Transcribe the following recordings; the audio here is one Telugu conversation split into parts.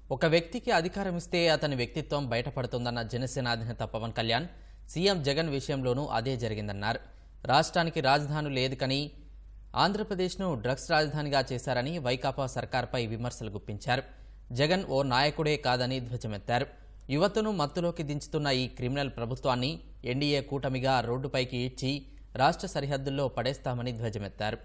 ఒక వ్యక్తికి అధికారం ఇస్తే అతని వ్యక్తిత్వం బయటపడుతుందన్న జనసేన అధినేత పవన్ కళ్యాణ్ సీఎం జగన్ విషయంలోనూ అదే జరిగిందన్నారు రాష్ట్రానికి రాజధాని లేదు కానీ ఆంధ్రప్రదేశ్ను డ్రగ్స్ రాజధానిగా చేశారని వైకాపా సర్కార్పై విమర్శలు గుప్పించారు జగన్ ఓ నాయకుడే కాదని ధ్వజమెత్తారు యువతను మత్తులోకి దించుతున్న ఈ క్రిమినల్ ప్రభుత్వాన్ని ఎన్డీఏ కూటమిగా రోడ్డుపైకి ఈడ్చి రాష్ట్ర సరిహద్దుల్లో పడేస్తామని ధ్వజమెత్తారు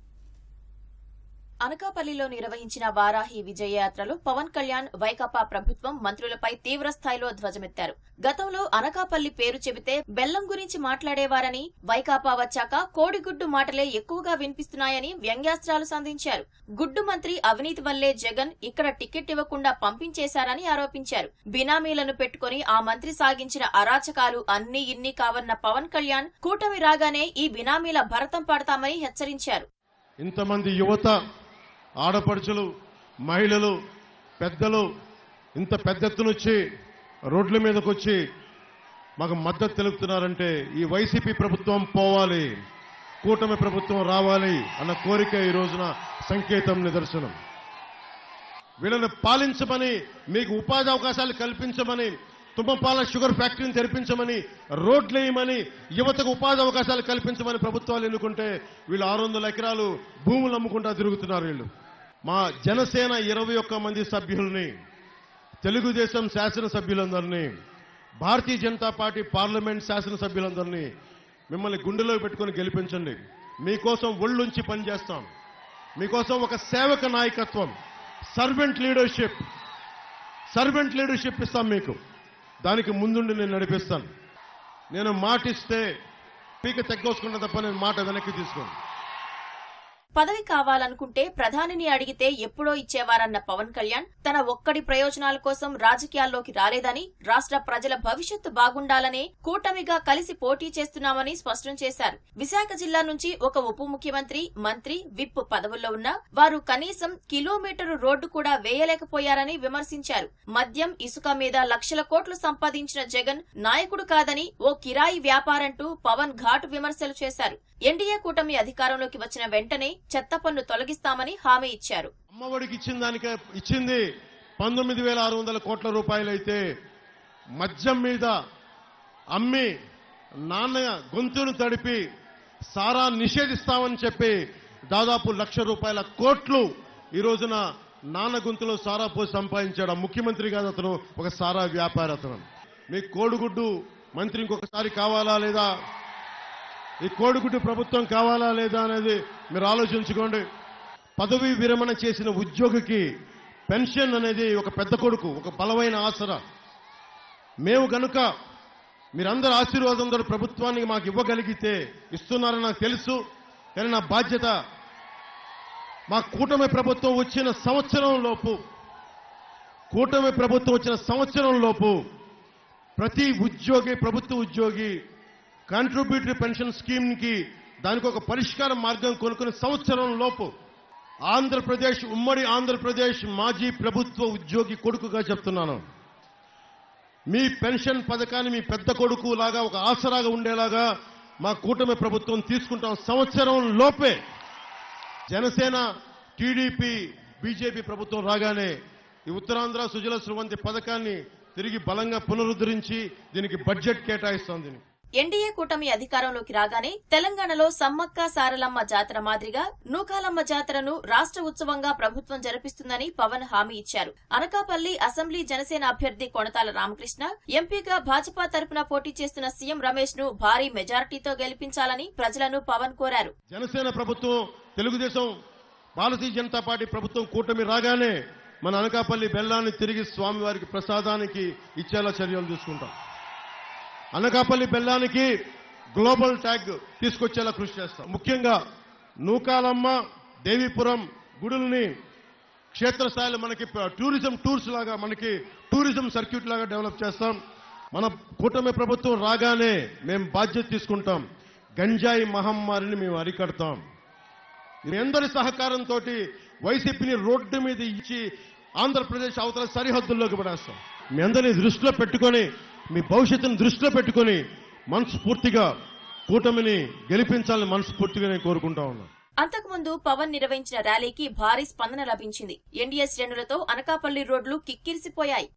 అనకాపల్లిలో నిర్వహించిన వారాహి విజయయాత్రలో పవన్ కళ్యాణ్ వైకాపా ప్రభుత్వం మంత్రులపై తీవ్ర స్థాయిలో ధ్వజమెత్తారు గతంలో అనకాపల్లి పేరు చెబితే బెల్లం గురించి మాట్లాడేవారని వైకాపా వచ్చాక కోడిగుడ్డు మాటలే ఎక్కువగా వినిపిస్తున్నాయని వ్యంగ్యాస్త్రాలు సంధించారు గుడ్డు మంత్రి అవినీతి వల్లే జగన్ ఇక్కడ టికెట్ ఇవ్వకుండా పంపించేశారని ఆరోపించారు బినామీలను పెట్టుకుని ఆ మంత్రి సాగించిన అరాచకాలు అన్ని ఇన్ని కావన్న పవన్ కళ్యాణ్ కూటమి రాగానే ఈ బినామీల భరతం పడతామని హెచ్చరించారు ఇంతమంది యువత ఆడపడుచులు మహిళలు పెద్దలు ఇంత పెద్ద ఎత్తున వచ్చి రోడ్ల మీదకి వచ్చి మాకు మద్దతు తెలుపుతున్నారంటే ఈ వైసీపీ ప్రభుత్వం పోవాలి కూటమి ప్రభుత్వం రావాలి అన్న కోరిక ఈ రోజున సంకేతం నిదర్శనం వీళ్ళని పాలించమని మీకు ఉపాధి అవకాశాలు కల్పించమని తుమ్మపాల షుగర్ ఫ్యాక్టరీని తెరిపించమని రోడ్లు వేయమని యువతకు ఉపాధి అవకాశాలు కల్పించమని ప్రభుత్వాలు ఎన్నుకుంటే వీళ్ళు ఆరు వందల ఎకరాలు భూములు అమ్ముకుంటా తిరుగుతున్నారు వీళ్ళు మా జనసేన ఇరవై ఒక్క మంది సభ్యుల్ని తెలుగుదేశం శాసనసభ్యులందరినీ భారతీయ జనతా పార్టీ పార్లమెంట్ శాసనసభ్యులందరినీ మిమ్మల్ని గుండెలో పెట్టుకొని గెలిపించండి మీకోసం ఒళ్ళుంచి పనిచేస్తాం మీకోసం ఒక సేవక నాయకత్వం సర్వెంట్ లీడర్షిప్ సర్వెంట్ లీడర్షిప్ ఇస్తాం మీకు దానికి ముందుండి నేను నడిపిస్తాను నేను మాటిస్తే పీక తెగ్గోసుకున్న తప్ప నేను మాట వెనక్కి తీసుకోను పదవి కావాలనుకుంటే ప్రధానిని అడిగితే ఎప్పుడో ఇచ్చేవారన్న పవన్ కళ్యాణ్ తన ఒక్కడి ప్రయోజనాల కోసం రాజకీయాల్లోకి రాలేదని రాష్ట్ర ప్రజల భవిష్యత్తు బాగుండాలనే కూటమిగా కలిసి పోటీ చేస్తున్నామని స్పష్టం చేశారు విశాఖ జిల్లా నుంచి ఒక ఉప ముఖ్యమంత్రి మంత్రి విప్ పదవుల్లో ఉన్న వారు కనీసం కిలోమీటరు రోడ్డు కూడా వేయలేకపోయారని విమర్శించారు మద్యం ఇసుక మీద లక్షల కోట్లు సంపాదించిన జగన్ నాయకుడు కాదని ఓ కిరాయి వ్యాపారంటూ పవన్ ఘాటు విమర్శలు చేశారు ఎన్డీఏ కూటమి అధికారంలోకి వచ్చిన వెంటనే చెత్త పన్ను తొలగిస్తామని హామీ ఇచ్చారు అమ్మఒడికి ఇచ్చిన దానికే ఇచ్చింది పంతొమ్మిది వేల ఆరు వందల కోట్ల రూపాయలైతే మద్యం మీద అమ్మి నాన్న గొంతును తడిపి సారా నిషేధిస్తామని చెప్పి దాదాపు లక్ష రూపాయల కోట్లు ఈ రోజున నాన్న గొంతులో సారా పోసి సంపాదించాడు ఆ ముఖ్యమంత్రి కాదు అతను ఒక సారా వ్యాపారి అతను మీ కోడిగుడ్డు మంత్రి ఇంకొకసారి కావాలా లేదా ఈ కోడిగుడ్డు ప్రభుత్వం కావాలా లేదా అనేది మీరు ఆలోచించుకోండి పదవీ విరమణ చేసిన ఉద్యోగికి పెన్షన్ అనేది ఒక పెద్ద కొడుకు ఒక బలమైన ఆసరా మేము గనుక మీరందరూ ఆశీర్వాదంతో ప్రభుత్వానికి మాకు ఇవ్వగలిగితే ఇస్తున్నారని నాకు తెలుసు కానీ నా బాధ్యత మా కూటమి ప్రభుత్వం వచ్చిన సంవత్సరం లోపు కూటమి ప్రభుత్వం వచ్చిన సంవత్సరం లోపు ప్రతి ఉద్యోగి ప్రభుత్వ ఉద్యోగి కాంట్రిబ్యూటరీ పెన్షన్ స్కీమ్ కి దానికి ఒక పరిష్కార మార్గం కొనుక్కునే సంవత్సరం లోపు ఆంధ్రప్రదేశ్ ఉమ్మడి ఆంధ్రప్రదేశ్ మాజీ ప్రభుత్వ ఉద్యోగి కొడుకుగా చెప్తున్నాను మీ పెన్షన్ పథకాన్ని మీ పెద్ద కొడుకు లాగా ఒక ఆసరాగా ఉండేలాగా మా కూటమి ప్రభుత్వం తీసుకుంటాం సంవత్సరం లోపే జనసేన టీడీపీ బీజేపీ ప్రభుత్వం రాగానే ఈ ఉత్తరాంధ్ర సుజల స్రవంతి పథకాన్ని తిరిగి బలంగా పునరుద్ధరించి దీనికి బడ్జెట్ కేటాయిస్తాం దీనికి ఎన్డీఏ కూటమి అధికారంలోకి రాగానే తెలంగాణలో సమ్మక్క సారలమ్మ జాతర మాదిరిగా నూకాలమ్మ జాతరను రాష్ట్ర ఉత్సవంగా ప్రభుత్వం జరిపిస్తుందని పవన్ హామీ ఇచ్చారు అనకాపల్లి అసెంబ్లీ జనసేన అభ్యర్థి కొణతాల రామకృష్ణ ఎంపీగా భాజపా తరపున పోటీ చేస్తున్న సీఎం రమేష్ ను భారీ మెజారిటీతో గెలిపించాలని ప్రజలను పవన్ కోరారు జనసేన ప్రభుత్వం తెలుగుదేశం భారతీయ జనతా పార్టీ ప్రభుత్వం కూటమి రాగానే మన అనకాపల్లి బెల్లాన్ని తిరిగి స్వామివారికి ప్రసాదానికి ఇచ్చేలా చర్యలు తీసుకుంటాం అనకాపల్లి బెల్లానికి గ్లోబల్ ట్యాగ్ తీసుకొచ్చేలా కృషి చేస్తాం ముఖ్యంగా నూకాలమ్మ దేవీపురం గుడుల్ని క్షేత్రస్థాయిలో మనకి ప- టూరిజం టూర్స్ లాగా మనకి టూరిజం సర్క్యూట్ లాగా డెవలప్ చేస్తాం మన కూటమి ప్రభుత్వం రాగానే మేము బాధ్యత తీసుకుంటాం గంజాయి మహమ్మారిని మేము అరికడతాం మీ అందరి సహకారంతో వైసీపీని రోడ్డు మీద ఇచ్చి ఆంధ్రప్రదేశ్ అవతల సరిహద్దుల్లోకి పడేస్తాం మీ అందరినీ దృష్టిలో పెట్టుకొని మీ భవిష్యత్తును దృష్టిలో పెట్టుకొని మనస్ఫూర్తిగా కూటమిని గెలిపించాలని మనస్ఫూర్తిగా నేను కోరుకుంటా ఉన్నాను అంతకుముందు పవన్ నిర్వహించిన ర్యాలీకి భారీ స్పందన లభించింది ఎన్డీఏ శ్రేణులతో అనకాపల్లి రోడ్లు కిక్కిరిసిపోయాయి